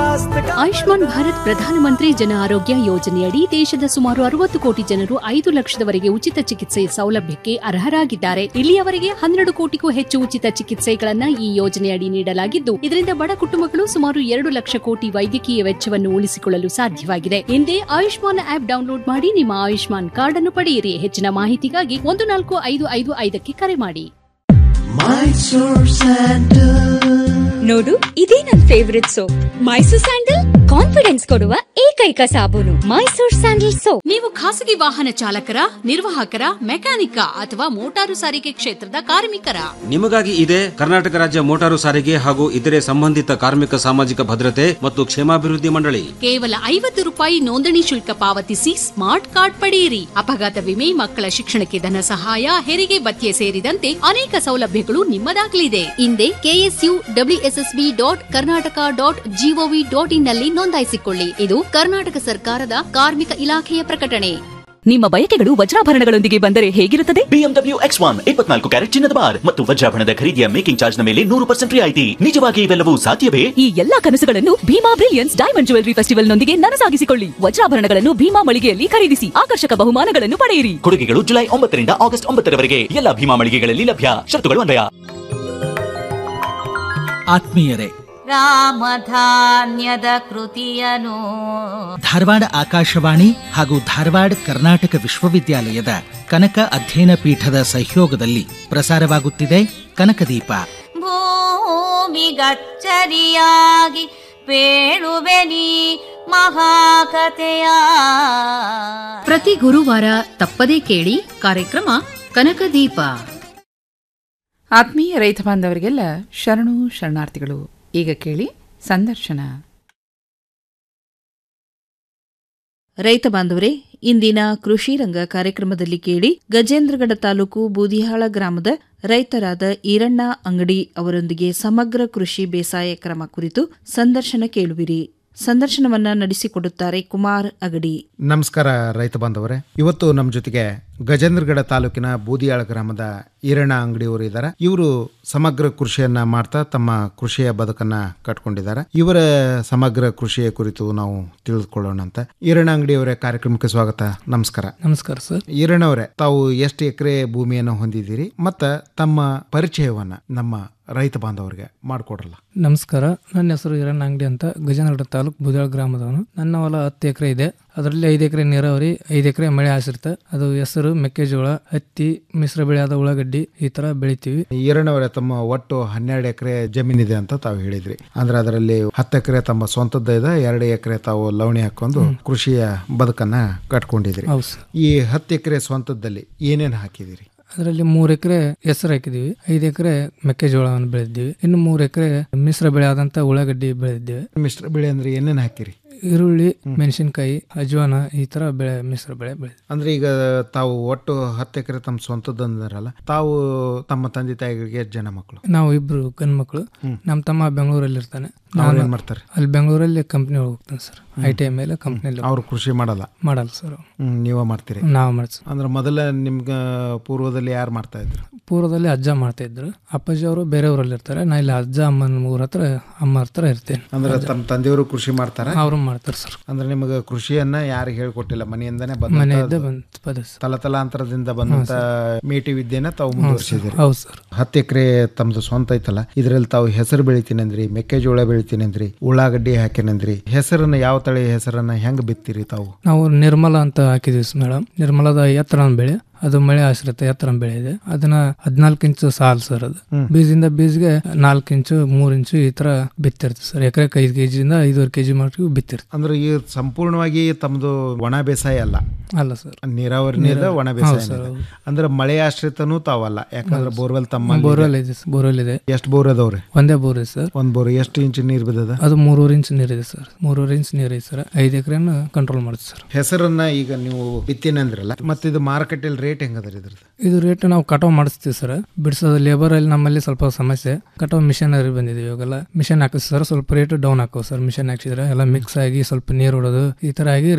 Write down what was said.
स्वास्थ्य का ಆಯುಷ್ಮಾನ್ ಭಾರತ್ ಪ್ರಧಾನಮಂತ್ರಿ ಜನ ಆರೋಗ್ಯ ಯೋಜನೆಯಡಿ ದೇಶದ ಸುಮಾರು ಅರವತ್ತು ಕೋಟಿ ಜನರು ಐದು ಲಕ್ಷದವರೆಗೆ ಉಚಿತ ಚಿಕಿತ್ಸೆ ಸೌಲಭ್ಯಕ್ಕೆ ಅರ್ಹರಾಗಿದ್ದಾರೆ ಇಲ್ಲಿಯವರೆಗೆ ಹನ್ನೆರಡು ಕೋಟಿಗೂ ಹೆಚ್ಚು ಉಚಿತ ಚಿಕಿತ್ಸೆಗಳನ್ನ ಈ ಯೋಜನೆಯಡಿ ನೀಡಲಾಗಿದ್ದು ಇದರಿಂದ ಬಡ ಕುಟುಂಬಗಳು ಸುಮಾರು ಎರಡು ಲಕ್ಷ ಕೋಟಿ ವೈದ್ಯಕೀಯ ವೆಚ್ಚವನ್ನು ಉಳಿಸಿಕೊಳ್ಳಲು ಸಾಧ್ಯವಾಗಿದೆ ಹಿಂದೆ ಆಯುಷ್ಮಾನ್ ಆಪ್ ಡೌನ್ಲೋಡ್ ಮಾಡಿ ನಿಮ್ಮ ಆಯುಷ್ಮಾನ್ ಕಾರ್ಡ್ ಅನ್ನು ಪಡೆಯಿರಿ ಹೆಚ್ಚಿನ ಮಾಹಿತಿಗಾಗಿ ಒಂದು ನಾಲ್ಕು ಐದು ಐದು ಐದಕ್ಕೆ ಕರೆ ಮಾಡಿ Mysore Sandal ನೋಡು ಇದೇ ನನ್ favourite soap Mysore sandal confidence ಕೊಡುವ ಏಕೈಕ ಸಾಬೂನು ಮೈಸೂರ್ ಸ್ಯಾಂಡಲ್ ಸೋಪ್ ನೀವು ಖಾಸಗಿ ವಾಹನ ಚಾಲಕರ ನಿರ್ವಾಹಕರ ಮೆಕ್ಯಾನಿಕ ಅಥವಾ ಮೋಟಾರು ಸಾರಿಗೆ ಕ್ಷೇತ್ರದ ಕಾರ್ಮಿಕರ ನಿಮಗಾಗಿ ಇದೆ ಕರ್ನಾಟಕ ರಾಜ್ಯ ಮೋಟಾರು ಸಾರಿಗೆ ಹಾಗೂ ಇತರೆ ಸಂಬಂಧಿತ ಕಾರ್ಮಿಕ ಸಾಮಾಜಿಕ ಭದ್ರತೆ ಮತ್ತು ಕ್ಷೇಮಾಭಿವೃದ್ಧಿ ಮಂಡಳಿ ಕೇವಲ ಐವತ್ತು ರೂಪಾಯಿ ನೋಂದಣಿ ಶುಲ್ಕ ಪಾವತಿಸಿ ಸ್ಮಾರ್ಟ್ ಕಾರ್ಡ್ ಪಡೆಯಿರಿ ಅಪಘಾತ ವಿಮೆ ಮಕ್ಕಳ ಶಿಕ್ಷಣಕ್ಕೆ ಧನ ಸಹಾಯ ಹೆರಿಗೆ ಭತ್ಯೆ ಸೇರಿದಂತೆ ಅನೇಕ ಸೌಲಭ್ಯಗಳು ನಿಮ್ಮದಾಗಲಿದೆ ಹಿಂದೆ KSU WSSB dot Karnataka dot GOV dot in ನಲ್ಲಿ ನೋಂದಾಯಿಸಿಕೊಳ್ಳಿ ಇದು ಕರ್ನಾಟಕ ಸರ್ಕಾರದ ಕಾರ್ಮಿಕ ಇಲಾಖೆಯ ಪ್ರಕಟಣೆ ನಿಮ್ಮ ಬಯಕೆಗಳು ವಜ್ರಾಭರಣಗಳೊಂದಿಗೆ ಬಂದರೆ ಹೇಗಿರುತ್ತದೆ ಬಿಎಂಡಬ್ಲ್ಯೂ ಎಕ್ಸ್ ಒನ್ ಇಪ್ಪತ್ನಾಲ್ಕು ಕ್ಯಾರೆಟ್ ಚಿನ್ನದ ಬಾರ್ ಮತ್ತು ವಜ್ರಾಭರಣದ ಖರೀದಿಯ ಮೇಕಿಂಗ್ ಚಾರ್ಜ್ ನ ಮೇಲೆ ನೂರು ಪರ್ಸೆಂಟ್ ರಿಯಾಯಿತಿ ನಿಜವಾಗಿ ಇವೆಲ್ಲವೂ ಸಾಧ್ಯವೇ ಈ ಎಲ್ಲಾ ಕನಸುಗಳನ್ನು ಭೀಮಾ ಬ್ರಿಲಿಯನ್ಸ್ ಡೈಮಂಡ್ ಜುವೆಲರಿ ಫೆಸ್ಟಿವಲ್ನೊಂದಿಗೆ ನನಸಾಗಿಸಿಕೊಳ್ಳಿ ವಜ್ರಾಭರಣಗಳನ್ನು ಭೀಮಾ ಮಳಿಗೆಯಲ್ಲಿ ಖರೀದಿಸಿ ಆಕರ್ಷಕ ಬಹುಮಾನಗಳನ್ನು ಪಡೆಯಿರಿ ಕೊಡುಗೆಗಳು ಜುಲೈ ಒಂಬತ್ತರಿಂದ ಆಗಸ್ಟ್ ಒಂಬತ್ತರವರೆಗೆ ಎಲ್ಲ ಭೀಮಾ ಮಳಿಗೆಗಳಲ್ಲಿ ಲಭ್ಯ ಶರ್ತುಗಳು ಅನ್ವಯ ಆತ್ಮೀಯರೇ ರಾಮಧಾನ್ಯದ ಕೃತಿಯನು ಧಾರವಾಡ ಆಕಾಶವಾಣಿ ಹಾಗೂ ಧಾರವಾಡ ಕರ್ನಾಟಕ ವಿಶ್ವವಿದ್ಯಾಲಯದ ಕನಕ ಅಧ್ಯಯನ ಪೀಠದ ಸಹಯೋಗದಲ್ಲಿ ಪ್ರಸಾರವಾಗುತ್ತಿದೆ ಕನಕದೀಪ ಭೂಮಿಗಚ್ಚರಿಯಾಗಿ ಪೇಳುವೆನಿ ಮಹಾಕಥೆಯ ಪ್ರತಿ ಗುರುವಾರ ತಪ್ಪದೇ ಕೇಳಿ ಕಾರ್ಯಕ್ರಮ ಕನಕದೀಪ ಆತ್ಮೀಯ ರೈತ ಬಾಂಧವರಿಗೆಲ್ಲ ಶರಣು ಶರಣಾರ್ಥಿಗಳು ಈಗ ಕೇಳಿ ಸಂದರ್ಶನ ರೈತ ಬಾಂಧವರೇ ಇಂದಿನ ಕೃಷಿ ರಂಗ ಕಾರ್ಯಕ್ರಮದಲ್ಲಿ ಕೇಳಿ ಗಜೇಂದ್ರಗಡ ತಾಲೂಕು ಬೂದಿಹಾಳ ಗ್ರಾಮದ ರೈತರಾದ ಈರಣ್ಣ ಅಂಗಡಿ ಅವರೊಂದಿಗೆ ಸಮಗ್ರ ಕೃಷಿ ಬೇಸಾಯ ಕ್ರಮ ಕುರಿತು ಸಂದರ್ಶನ ಕೇಳುವಿರಿ ಸಂದರ್ಶನವನ್ನ ನಡೆಸಿಕೊಡುತ್ತಾರೆ ಕುಮಾರ್ ಅಗಡಿ ನಮಸ್ಕಾರ ರೈತ ಬಾಂಧವರೇ ಇವತ್ತು ನಮ್ಮ ಜೊತೆಗೆ ಗಜೇಂದ್ರಗಡ ತಾಲೂಕಿನ ಬೂದಿಯಾಳ ಗ್ರಾಮದ ಈರಣ್ಣ ಅಂಗಡಿಯವರು ಇದ್ದಾರೆ ಇವರು ಸಮಗ್ರ ಕೃಷಿಯನ್ನ ಮಾಡ್ತಾ ತಮ್ಮ ಕೃಷಿಯ ಬದುಕನ್ನ ಕಟ್ಕೊಂಡಿದ್ದಾರೆ ಇವರ ಸಮಗ್ರ ಕೃಷಿಯ ಕುರಿತು ನಾವು ತಿಳಿದುಕೊಳ್ಳೋಣ ಅಂತ ಈರಣ್ಣ ಅಂಗಡಿಯವರೇ ಕಾರ್ಯಕ್ರಮಕ್ಕೆ ಸ್ವಾಗತ ನಮಸ್ಕಾರ ನಮಸ್ಕಾರ ಸರ್ ಈರಣ್ಣ ಅವರೇ ತಾವು ಎಷ್ಟು ಎಕರೆ ಭೂಮಿಯನ್ನು ಹೊಂದಿದ್ದೀರಿ ಮತ್ತ ತಮ್ಮ ಪರಿಚಯವನ್ನ ನಮ್ಮ ರೈತ ಬಾಂಧವರಿಗೆ ಮಾಡಿಕೊಡ್ರಲ್ಲ ನಮಸ್ಕಾರ ನನ್ನ ಹೆಸರು ಹಿರಣ್ಣ ಅಂಗಡಿ ಅಂತ ಗಜೇಂದ್ರಗಡ ತಾಲೂಕು ಬುದಾಳ ಗ್ರಾಮದವನು ನನ್ನ ಹೊಲ ಹತ್ತು ಎಕರೆ ಇದೆ ಅದರಲ್ಲಿ ಐದು ಎಕರೆ ನೀರಾವರಿ ಐದು ಎಕರೆ ಮಳೆ ಆಸಿರುತ್ತೆ ಅದು ಹೆಸರು ಮೆಕ್ಕೆಜೋಳ ಹತ್ತಿ ಮಿಶ್ರ ಬೆಳೆಯಾದ ಉಳ್ಳಾಗಡ್ಡಿ ಈ ತರ ಬೆಳಿತೀವಿ ಈರಣ್ಣವರೇ ತಮ್ಮ ಒಟ್ಟು ಹನ್ನೆರಡು ಎಕರೆ ಜಮೀನಿದೆ ಅಂತ ತಾವು ಹೇಳಿದ್ರಿ ಅಂದ್ರೆ ಅದರಲ್ಲಿ ಹತ್ತು ಎಕರೆ ತಮ್ಮ ಸ್ವಂತದ್ದ ಇದೆ ಎರಡು ಎಕರೆ ತಾವು ಲವಣಿ ಹಾಕೊಂಡು ಕೃಷಿಯ ಬದುಕನ್ನ ಕಟ್ಕೊಂಡಿದ್ರಿ ಹೌದು ಸರ್ ಈ ಹತ್ತು ಎಕರೆ ಸ್ವಂತದಲ್ಲಿ ಏನೇನು ಹಾಕಿದಿರಿ ಅದರಲ್ಲಿ ಮೂರು ಎಕರೆ ಹೆಸರು ಹಾಕಿದೀವಿ ಐದು ಎಕರೆ ಮೆಕ್ಕೆಜೋಳವನ್ನು ಬೆಳೆದಿದ್ದೀವಿ ಇನ್ನು ಮೂರು ಎಕರೆ ಮಿಶ್ರ ಬೆಳೆ ಆದಂತ ಉಳ್ಳಾಗಡ್ಡಿ ಬೆಳೆದಿದ್ದೇವೆ ಮಿಶ್ರ ಬೆಳೆ ಅಂದ್ರೆ ಏನೇನು ಹಾಕಿರಿ ಈರುಳ್ಳಿ ಮೆಣಸಿನಕಾಯಿ ಅಜ್ವಾನ ಈ ತರ ಬೆಳೆ ಮಿಶ್ರ ಬೆಳೆ ಬೆಳೆ ಅಂದ್ರೆ ಈಗ ತಾವು ಒಟ್ಟು ಹತ್ತು ಎಕರೆ ತಮ್ಮ ಸ್ವಂತದ್ದು ಅಂದ್ರಲ್ಲ ತಾವು ತಮ್ಮ ತಂದೆ ತಾಯಿಗಳಿಗೆ ಎಷ್ಟು ಜನ ಮಕ್ಕಳು ನಾವು ಇಬ್ರು ಗಂಡ್ ಮಕ್ಕಳು ನಮ್ಮ ತಮ್ಮ ಬೆಂಗಳೂರಲ್ಲಿ ಇರ್ತಾನೆ ಅವ್ರು ನಾನು ಏನ್ ಮಾಡ್ತಾರೆ? ಅಲ್ಲಿ ಬೆಂಗಳೂರಲ್ಲಿ ಕಂಪ್ನಿ ಹೋಗ್ತಾನೆ ಸರ್ ಐ ಟಿ ಐ ಮೇಲೆ ಕಂಪ್ನಿಯಲ್ಲಿ ಅವ್ರು ಕೃಷಿ ಮಾಡಲ್ಲ ಮಾಡಲ್ಲ ಸರ್ ಹ್ಮ್, ನೀವೇ ಮಾಡ್ತೀರಿ ನಾವು ಮಾಡ್ತೀವಿ ಅಂದ್ರೆ ಮೊದಲ ನಿಮ್ಗ ಪೂರ್ವದಲ್ಲಿ ಯಾರು ಮಾಡ್ತಾ ಇದ್ರು ಪೂರ್ವದಲ್ಲಿ ಅಜ್ಜ ಮಾಡ್ತಾ ಇದ್ರು ಅಪ್ಪಾಜಿ ಅವರು ಬೇರೆ ಊರಲ್ಲಿ ಇರ್ತಾರೆ ನಾ ಇಲ್ಲಿ ಅಜ್ಜ ಅಮ್ಮನ ಊರ ಹತ್ರ ಅಮ್ಮ ಹತ್ರ ಇರ್ತೇನೆ ಅಂದ್ರೆ ತಮ್ಮ ತಂದೆಯವರು ಕೃಷಿ ಮಾಡ್ತಾರ ಅವರು ಮಾಡ್ತಾರೆ ಸರ್ ಅಂದ್ರೆ ನಿಮಗೆ ಕೃಷಿಯನ್ನ ಯಾರಿಗೆ ಹೇಳ್ಕೊಟ್ಟಿಲ್ಲ ಮನೆಯಿಂದಾನೇ ಮನೆಯಿಂದ ಬಂದ ಬಂದ ಪದ ಸರ್ ತಲತಲಾಂತರದಿಂದ ಬಂದಂತ ಮೇಟಿ ವಿದ್ಯೆನ ತಾವು ಮುಂದುವರಿಸಿದಿರಿ ಹೌದು ಸರ್ ಹತ್ತು ಎಕರೆ ತಮ್ದು ಸ್ವಂತ ಐತಲ್ಲ ಇದ್ರಲ್ಲಿ ತಾವು ಹೆಸರು ಬೆಳಿತೀನಿ ಅಂದ್ರಿ ಮೆಕ್ಕೆಜೋಳ ಬೆಳಿತೀನಿ ಅಂದ್ರಿ ಉಳ್ಳಾಗಡ್ಡಿ ಹಾಕಿನಂದ್ರಿ ಹೆಸರನ್ನ ಯಾವ ತಳಿ ಹೆಸರನ್ನ ಹೆಂಗ್ ಬಿತ್ತೀರಿ ತಾವು ನಾವು ನಿರ್ಮಲ ಅಂತ ಹಾಕಿದ್ವಿ ಮೇಡಮ್ ನಿರ್ಮಲದ ಎತ್ತರ ಬೆಳೆ ಅದು ಮಳೆ ಆಶ್ರಿತ ಎತ್ತರ ಬೆಳೆ ಇದೆ ಅದನ್ನ ಹದಿನಾಲ್ಕು ಇಂಚು ಸಾಲ್ ಸರ್ ಅದು ಬೀಜದಿಂದ ಬೀಜ್ಗೆ ನಾಲ್ಕು ಇಂಚು ಮೂರ್ ಇಂಚು ಈ ತರ ಬಿತ್ತಿರ್ತೀವಿ ಸರ್ ಎಕರೆಗೆ ಐದು ಕೆಜಿಯಿಂದ ಐದೂವರೆ ಕೆಜಿ ಮಾಡಿ ಬಿತ್ತಿರ್ತೀವಿ ಅಂದ್ರೆ ಈ ಸಂಪೂರ್ಣವಾಗಿ ತಮ್ದು ಒಣ ಬೇಸಾಯ ಅಲ್ಲ ಅಲ್ಲ ಸರ್ ನೀರಾವರಿ ನೀರಾವರಿ. ಒಣ ಹೌದು ಬೇಸಾಯ ಸರ್, ಹೌದು. ಅಂದ್ರೆ ಮಳೆ ಆಶ್ರಿತನೂ ತಾವಲ್ಲ ಯಾಕಂದ್ರೆ ಬೋರ್ವೆಲ್ ತಮ್ಮ ಬೋರ್ವೆಲ್ ಇದೆ ಸರ್, ಬೋರ್ವೆಲ್ ಇದೆ ಎಷ್ಟು ಬೋರ್ ಅದಾವ್ರಿ ಒಂದೇ ಬೋರ್ ಇದೆ ಸರ್ ಒಂದ್ ಬೋರ್ ಎಷ್ಟು ಇಂಚ್ ನೀರ್ ಬಿದ್ದದ ಅದು ಮೂರುವರೆ ಇಂಚ್ ನೀರಿದೆ ಸರ್ ಮೂರುವರೆ ಇಂಚ್ ನೀರಿದೆ ಸರ್ ಐದು ಎಕರೆನ ಕಂಟ್ರೋಲ್ ಮಾಡುತ್ತೆ ಸರ್ ಹೆಸರನ್ನ ಈಗ ನೀವು ಬಿತ್ತೀನಿ ಅಂದ್ರಲ್ಲ ಮತ್ತೆ ಇದು ಮಾರುಕಟ್ಟೆಯಲ್ಲಿ ರೇಟ್ ಹೆಂಗದ್ರಿ ಇದ್ರದ್ದು ಇದು ರೇಟ್ ನಾವು ಕಟಾವ್ ಮಾಡಿಸ್ತೀವಿ ಸರ್ ಬಿಡಿಸೋದು ಲೇಬರ್ ಅಲ್ಲಿ ನಮ್ಮಲ್ಲಿ ಸ್ವಲ್ಪ ಸಮಸ್ಯೆ ಕಟಾವ್ ಮಿಷನರಿ ಬಂದಿದೆ ಇವಾಗೆಲ್ಲ ಮಿಷನ್ ಹಾಕಿಸ್ ಸರ್ ಸ್ವಲ್ಪ ರೇಟ್ ಡೌನ್ ಹಾಕೋ ಸರ್ ಮಿಷನ್ ಹಾಕ್ಸಿದ್ರೆ ಎಲ್ಲ ಮಿಕ್ಸ್ ಆಗಿ ಸ್ವಲ್ಪ ನೀರು ಹೊಡೋದು ಈ ತರ ಆಗಿ